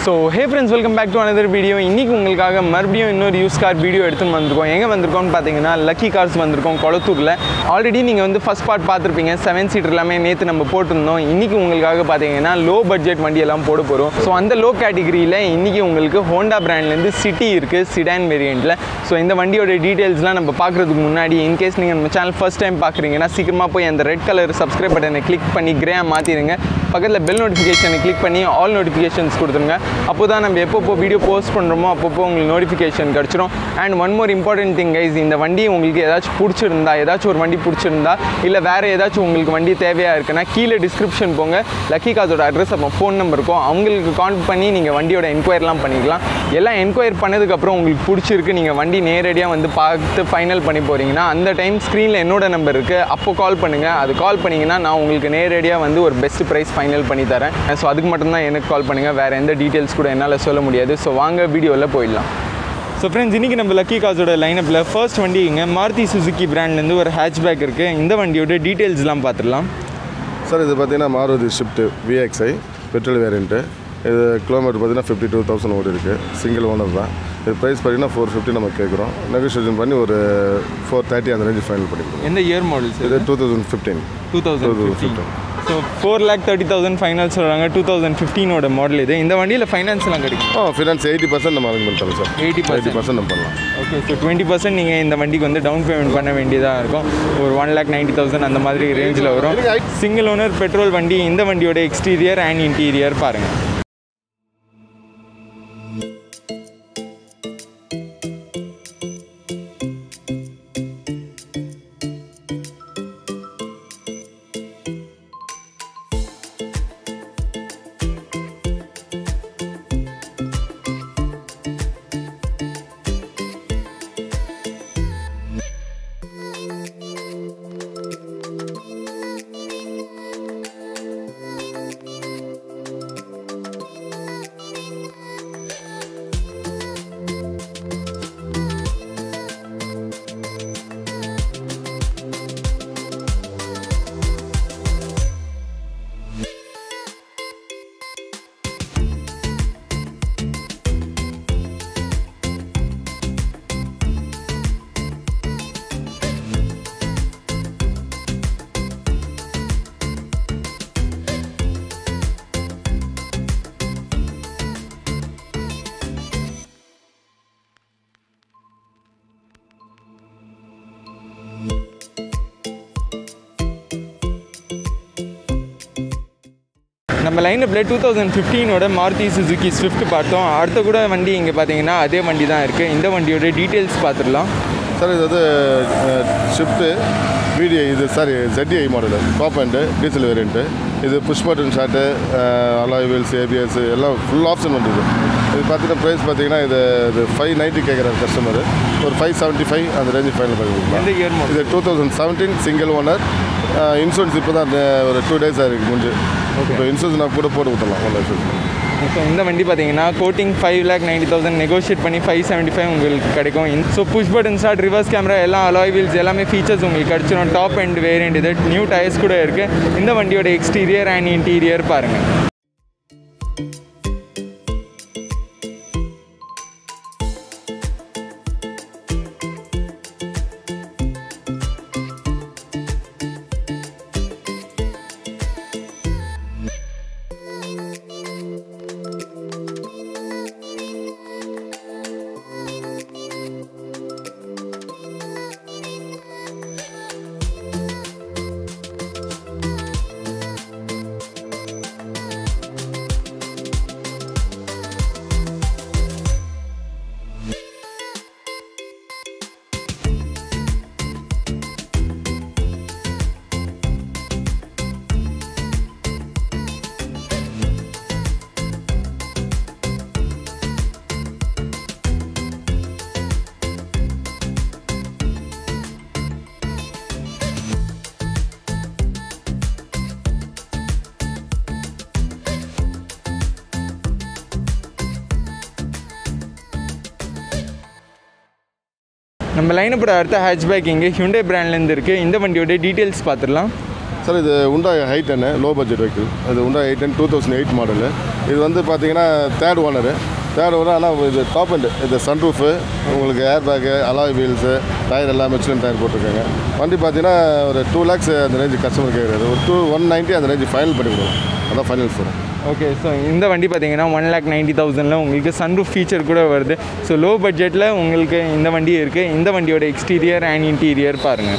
so hey friends welcome back to another video இன்றைக்கி உங்களுக்காக மறுபடியும் இன்னொரு யூஸ் கார் வீடியோ எடுத்துன்னு வந்திருக்கோம் எங்கே வந்திருக்கோம்னு பார்த்தீங்கன்னா லக்கி கார்ஸ் வந்திருக்கோம் கொளத்தூரில் ஆல்ரெடி நீங்கள் வந்து ஃபஸ்ட் பார்ட் பார்த்துருப்பீங்க செவன் சீட்டர் எல்லாமே நேற்று நம்ம போட்டிருந்தோம் இன்றைக்கி உங்களுக்காக பார்த்தீங்கன்னா லோ பட்ஜெட் வண்டி எல்லாம் போட போகிறோம் ஸோ அந்த லோ கேட்டகிரியில் இன்றைக்கி உங்களுக்கு ஹோண்டா பிராண்ட்லேருந்து சிட்டி இருக்குது சிடான் வேரியண்ட்டில் ஸோ இந்த வண்டியோட டீட்டெயில்ஸ்லாம் நம்ம பார்க்குறதுக்கு முன்னாடி இன்கேஸ் நீங்கள் நம்ம சேனல் ஃபஸ்ட் டைம் பார்க்குறீங்கன்னா சீக்கிரமாக போய் அந்த ரெட் கலர் சப்ஸ்கிரைப் பட்டனை கிளிக் பண்ணி கிரே மாற்றிடுங்க பக்கத்தில் பெல் நோட்டிஃபிகேஷனை கிளிக் பண்ணி ஆல் நோட்டிஃபிகேஷன்ஸ் கொடுத்துருங்க அப்போ தான் நம்ம எப்பப்போ வீடியோ போஸ்ட் பண்ணுறோமோ அப்பப்போ உங்களுக்கு நோட்டிஃபிகேஷன் கிடச்சிரும் and one more important thing guys இந்த வண்டி உங்களுக்கு ஏதாச்சும் பிடிச்சிருந்தா ஏதாச்சும் ஒரு வண்டி பிடிச்சிருந்தா இல்லை வேறு ஏதாச்சும் உங்களுக்கு வண்டி தேவையாக இருக்குன்னா கீழே டிஸ்கிரிப்ஷன் போங்க லக்கி காசோட அட்ரஸ் அப்புறம் ஃபோன் நம்பர் இருக்கும் அவங்களுக்கு கான்டாக்ட் பண்ணி நீங்கள் வண்டியோட என்கொயர்லாம் பண்ணிக்கலாம் எல்லாம் என்கொயர் பண்ணதுக்கப்புறம் உங்களுக்கு பிடிச்சிருக்கு நீங்கள் வண்டி நேரடியாக வந்து பார்த்து ஃபைனல் பண்ணி போகிறீங்கன்னா அந்த டைம் ஸ்க்ரீனில் என்னோட நம்பர் இருக்குது அப்போ கால் பண்ணுங்கள் அது கால் பண்ணிங்கன்னா நான் உங்களுக்கு நேரடியாக வந்து ஒரு பெஸ்ட் ப்ரைஸ் ஃபைனல் பண்ணி தரேன் ஸோ அதுக்கு மட்டும்தான் எனக்கு கால் பண்ணுங்கள் வேறு எந்த டீட்டெயில்ஸ் கூட என்னால் சொல்ல முடியாது ஸோ வாங்க வீடியோவில் போயிடலாம் ஸோ ஃப்ரெண்ட்ஸ் இன்றைக்கி நம்ம லக்கி காசோட லைனப்பில் ஃபர்ஸ்ட் வண்டி இங்கே மாருதி சுசுக்கி பிராண்ட்லேருந்து ஒரு ஹேட்ச்பேக் இருக்குது இந்த வண்டியோட டீட்டெயில்ஸ்லாம் பார்த்துடலாம் சார் இது பார்த்தீங்கன்னா Maruti Swift VXi petrol variant இது கிலோமீட்டர் பார்த்தீங்கன்னா ஃபிஃப்டி டூ தௌசண்ட் ஓடி இருக்குது சிங்கிள் ஓனர் தான் இது ப்ரைஸ் பார்த்தீங்கன்னா ஃபோர் ஃபிஃப்டி நம்ம கேட்குறோம் நெகோஷியேஷன் பண்ணி ஒரு ஃபோர் தேர்ட்டி அந்த ரேஞ்சு ஃபைனல் பண்ணிக்கிறோம் எந்த இயர் மாடல்ஸ் இது two thousand fifteen two thousand fifteen so four lakh thirty thousand final சொல்கிறாங்க டூ தௌசண்ட் ஃபிஃப்டீனோட மாடல் இது இந்த வண்டியில் ஃபைனான்ஸ்லாம் கிடைக்கும் ஆ ஃபினான்ஸ் எயிட்டி பர்சன்ட் நம்ம அரேஞ்ச் பண்ணித்தரோம் சார் 80% எயிட்டி பர்சன்ட் நம்ம பண்ணலாம் ஓகே ஸோ டுவெண்ட்டி பர்சன்ட் நீங்கள் இந்த வண்டிக்கு வந்து டவுன் பேமெண்ட் பண்ண வேண்டியதாக இருக்கும் ஒரு ஒன் லேக் நைன்ட்டி தௌசண்ட் அந்த மாதிரி ரேஞ்சில் வரும் சிங்கிள் ஓனர் பெட்ரோல் வண்டி இந்த வண்டியோட எக்ஸ்டீரியர் அண்ட் இன்டீரியர் பாருங்கள் நம்ம லைனப்பில் டூ தௌசண்ட் ஃபிஃப்டீனோட மாருதி சுசுகி ஸ்விஃப்ட் பார்த்தோம் அடுத்த கூட வண்டி இங்கே பார்த்தீங்கன்னா அதே வண்டி தான் இருக்குது இந்த வண்டியோட டீட்டெயில்ஸ் பார்த்துடலாம் சார் இது வந்து ஷிஃப்ட்டு விடிஐ இது sorry ZDI model top and diesel variant இது push button start alloy wheels ABS எல்லாம் ஃபுல் ஆப்ஷன் வண்டி இது இது பார்த்தீங்கன்னா ப்ரைஸ் பார்த்தீங்கன்னா இது இது ஃபைவ் நைன்ட்டி கேட்குறாரு கஸ்டமர் ஒரு ஃபைவ் செவன்ட்டி ஃபைவ் அந்த ரேஞ்சு ஃபைனல் பண்ணி கொடுக்கலாம் எந்த இயர் மாடல் இது two thousand seventeen single owner insurance இப்போ தான் ஒரு டூ டேஸ் ஆயிருக்கு முடிஞ்சு இப்போ இன்சூரன்ஸ் நான் கூட போட்டு கொடுத்துடலாம் ஒன் இன்சூரன்ஸ் ஸோ இந்த வண்டி பார்த்தீங்கன்னா quoting five lakh ninety thousand negotiate பண்ணி ஃபைவ் செவன்ட்டி ஃபைவ் உங்களுக்கு கிடைக்கும் so push button start reverse camera எல்லாம் அலாய் வீல்ஸ் எல்லாமே ஃபீச்சர்ஸ் உங்களுக்கு கிடச்சிரும் டாப் அண்ட் வேரியண்ட் இது நியூ டயர்ஸ் கூட இருக்குது இந்த வண்டியோட எக்ஸ்டீரியர் அண்ட் இன்டீரியர் பாருங்கள் நம்ம லைனப்போட அடுத்த ஹேட்ச்பேக் இங்கே ஹியூண்டே பிராண்ட்லேருந்து இருக்குது இந்த வண்டியோட டீட்டெயில்ஸ் பார்த்துடலாம் சார் இது Hyundai i ten low budget vehicle இது Hyundai i ten two thousand eight model இது வந்து பார்த்தீங்கன்னா தேர்ட் ஓனரு தேர்ட் ஓனர் ஆனால் இது டாப் அண்ட் இது சன்ரூஃபு உங்களுக்கு airbag alloy wheels tyre எல்லாம் மிச்சிலன் டயர் போட்டிருக்காங்க வண்டி பார்த்தீங்கன்னா ஒரு டூ லேக்ஸ் அந்த ரேஞ்சு கஸ்டமர் கேட்குறாரு ஒரு டூ ஒன் நைன்ட்டி அந்த ரேஞ்சு ஃபைனல் பண்ணி கொடுக்கும் அதான் ஃபைனல் சார் ஓகே ஸோ இந்த வண்டி பார்த்தீங்கன்னா ஒன் லேக் நைன்ட்டி தௌசண்டில் உங்களுக்கு சன்ரூஃப் ஃபீச்சர் கூட வருது ஸோ லோ பட்ஜெட்டில் உங்களுக்கு இந்த வண்டி இருக்குது இந்த வண்டியோட எக்ஸ்டீரியர் அண்ட் இன்டீரியர் பாருங்கள்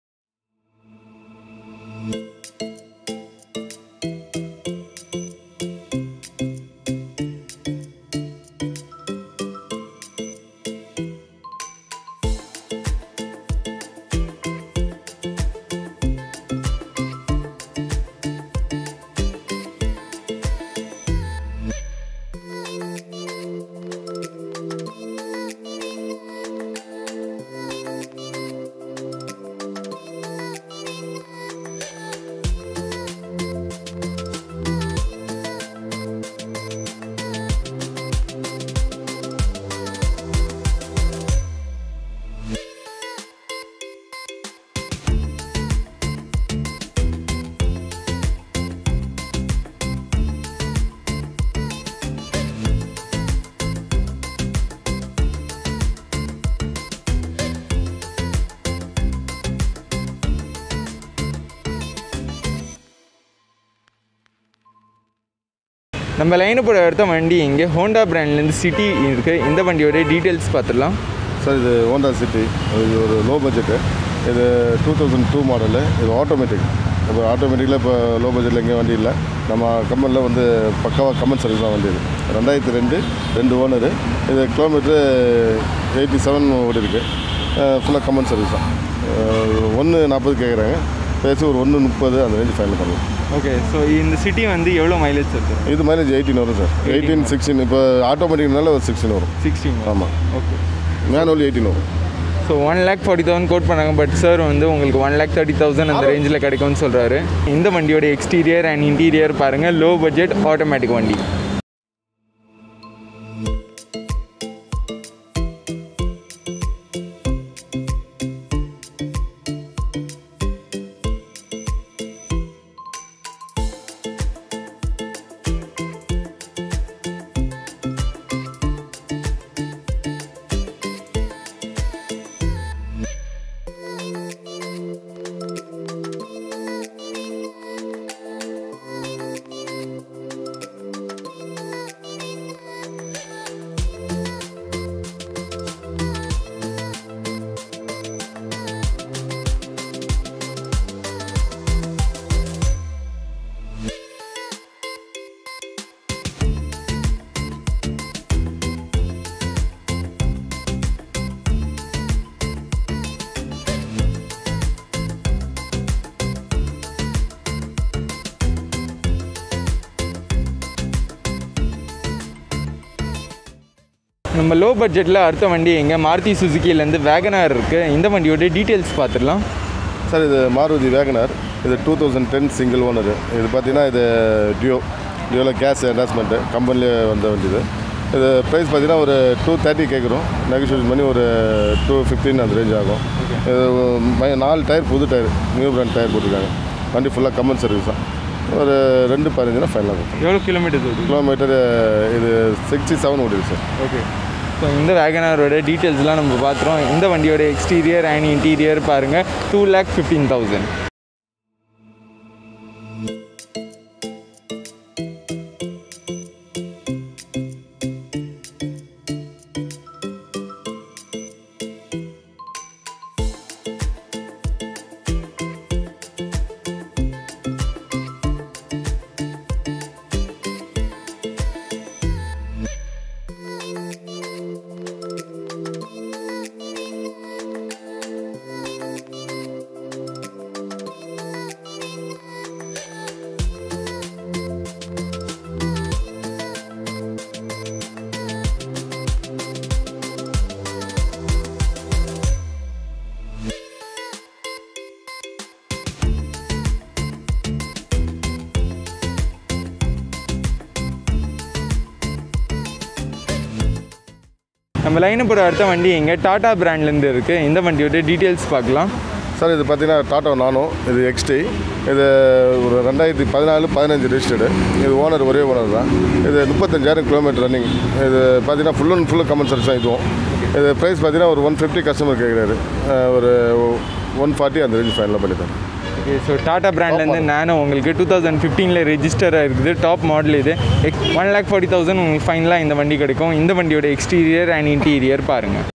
நம்ம லைனை போட அடுத்த வண்டி இங்கே ஹோண்டா பிராண்ட்லேருந்து சிட்டி இருக்குது இந்த வண்டியோட டீட்டெயில்ஸ் பார்த்துடலாம் சார் இது ஹோண்டா சிட்டி இது ஒரு லோ பட்ஜெட்டு இது டூ தௌசண்ட் டூ மாடலு இது ஆட்டோமேட்டிக் இப்போ ஆட்டோமேட்டிக்கில் இப்போ லோ பட்ஜெட்டில் எங்கேயும் வண்டி இல்லை நம்ம கம்பெனியில் வந்து பக்காவாக கம்பெனி சர்வீஸ் தான் வண்டி இது ரெண்டாயிரத்தி ரெண்டு ரெண்டு ஓனரு இது கிலோமீட்ரு எயிட்டி செவன் ஓடி இருக்கு ஃபுல்லாக கம்பெனி சர்வீஸ் தான் ஒன்று நாற்பது கேட்குறாங்க பேசி ஒரு ஒன்று முப்பது அந்த ரேஞ்சு ஃபைனல் பண்ணலாம் ஓகே ஸோ இந்த சிட்டி வந்து எவ்வளோ மைலேஜ் இருக்குது இது மைலேஜ் எயிட்டீன் வரும் சார் எயிட்டீன் சிக்ஸ்டீன் இப்போ ஆட்டோமேட்டிக்னால ஒரு சிக்ஸ்டீன் வரும் சிக்ஸ்டீன் ஆமாம் ஓகே மேனுவல் எயிட்டீன் வரும் so one lakh forty thousand quote பண்ணாங்க பட் சார் வந்து உங்களுக்கு ஒன் லேக் தேர்ட்டி தௌசண்ட் அந்த ரேஞ்சில் கிடைக்கும்னு சொல்கிறாரு இந்த வண்டியோட எக்ஸ்டீரியர் அண்ட் இன்டீரியர் பாருங்கள் லோ பட்ஜெட் ஆட்டோமேட்டிக் வண்டி நம்ம லோ பட்ஜெட்டில் அடுத்த வண்டி எங்கே மாருதி சுசுக்கிலேருந்து வேகனார் இருக்குது இந்த வண்டியோட டீட்டெயில்ஸ் பார்த்துடலாம் சார் இது மாருதி வேகனார் இது two thousand ten single owner இது பார்த்தீங்கன்னா இது டியோ டியோவில் கேஸ் அட்டாச்மெண்ட்டு கம்பெனிலே வந்த வண்டி இது இது ப்ரைஸ் பார்த்தீங்கன்னா ஒரு டூ தேர்ட்டி கேட்குறோம் நெகோஷியேஷன் பண்ணி ஒரு டூ ஃபிஃப்டின் அந்த ரேஞ்ச் ஆகும் இது ம- நாலு டயர் புது டயர் நியூ பிராண்ட் டயர் போட்டிருக்காங்க வண்டி ஃபுல்லாக கம்பெனி சர்வீஸ் தான் ஒரு ரெண்டு பதினஞ்சுனா ஃபைனலாக இருக்கும் எவ்வளோ கிலோமீட்டர்ஸ் ஓடுது கிலோமீட்டர் இது சிக்ஸ்டி செவன் ஓடிது சார் ஓகே ஸோ இந்த வேகனாரோட டீட்டெயில்ஸ்லாம் நம்ம பார்த்துறோம் இந்த வண்டியோட எக்ஸ்டீரியர் அண்ட் இன்டீரியர் பாருங்கள் டூ லேக் ஃபிஃப்டீன் தௌசண்ட் நம்ம லைனை போகிற அடுத்த வண்டி எங்கே டாடா பிராண்ட்லேருந்து இருக்குது இந்த வண்டியோட டீட்டெயில்ஸ் பார்க்கலாம் சார் இது பார்த்தீங்கன்னா டாட்டா நானோ இது எக்ஸ்டி இது ஒரு ரெண்டாயிரத்தி பதினாலு பதினஞ்சு ரிஜிஸ்டர்டு இது ஓனர் ஒரே ஓனர் தான் இது முப்பத்தஞ்சாயிரம் கிலோமீட்டர் ரன்னிங் இது பார்த்தீங்கன்னா ஃபுல் அண்ட் ஃபுல்லு கமெண்ட் சர்வீஸ் தான் இதுவும் இது ப்ரைஸ் பார்த்தீங்கன்னா ஒரு ஒன் ஃபிஃப்டி கஸ்டமர் கேட்குறாரு ஒரு ஒன் ஃபார்ட்டி அந்த ரேஞ்ச் ஃபைனலாக பண்ணி தரேன் ஓகே ஸோ டாடா பிராண்ட்லேருந்து நானோ உங்களுக்கு டூ தௌசண்ட் ஃபிஃப்டீனில் ரெஜிஸ்டராக இருக்குது டாப் மாடல் இது X one lakh forty thousand உங்களுக்கு ஃபைனலாக இந்த வண்டி கிடைக்கும் இந்த வண்டியோட எக்ஸ்டீரியர் அண்ட் இன்டீரியர் பாருங்கள்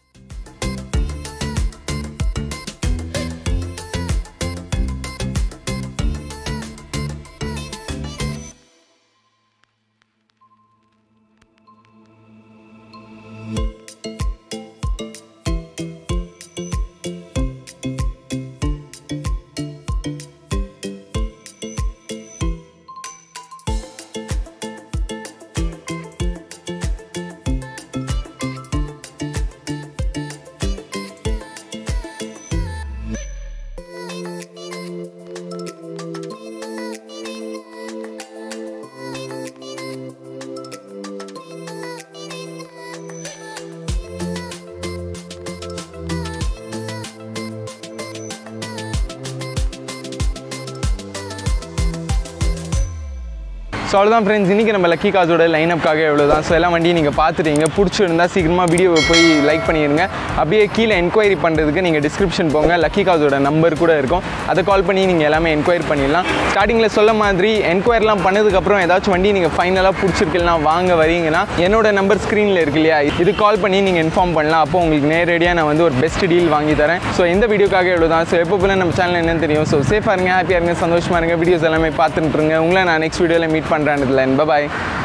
ஸோ அவ்வளோதான் ஃப்ரெண்ட்ஸ் இன்றைக்கி நம்ம லக்கி காசோட லைனப்காக எவ்வளோ தான் ஸோ எல்லாம் வண்டியும் நீங்கள் பார்த்துட்டீங்க பிடிச்சிருந்தா சீக்கிரமாக வீடியோவை போய் லைக் பண்ணிடுங்க அப்படியே கீழே என்கொயரி பண்ணுறதுக்கு நீங்கள் டிஸ்கிரிப்ஷன் போங்க லக்கி காசோட நம்பர் கூட இருக்கும் அதை கால் பண்ணி நீங்கள் எல்லாமே என்கொயரி பண்ணிடலாம் ஸ்டார்டிங்கில் சொல்ல மாதிரி என்கொயரிலாம் பண்ணதுக்கப்புறம் ஏதாச்சும் வண்டி நீங்கள் ஃபைனலாக பிடிச்சிருக்கலாம் வாங்க வரீங்கன்னா என்னோட நம்பர் ஸ்க்ரீனில் இருக்கு இல்லையா இது கால் பண்ணி நீங்கள் இன்ஃபார்ம் பண்ணலாம் அப்போ உங்களுக்கு நேரடியாக நான் வந்து ஒரு பெஸ்ட் டீல் வாங்கி தரேன் ஸோ இந்த வீடியோக்காக எவ்வளோ தான் ஸோ எப்போ போல நம்ம சேனல் என்னன்னு தெரியும் ஸோ சேஃபாக இருங்க ஹாப்பியாக இருங்க சந்தோஷமாக இருங்க வீடியோஸ் எல்லாமே பார்த்துட்டுருங்க உங்களை நான் நெக்ஸ்ட் வீடியோவில் மீட் பண்ணுறேன் பாய்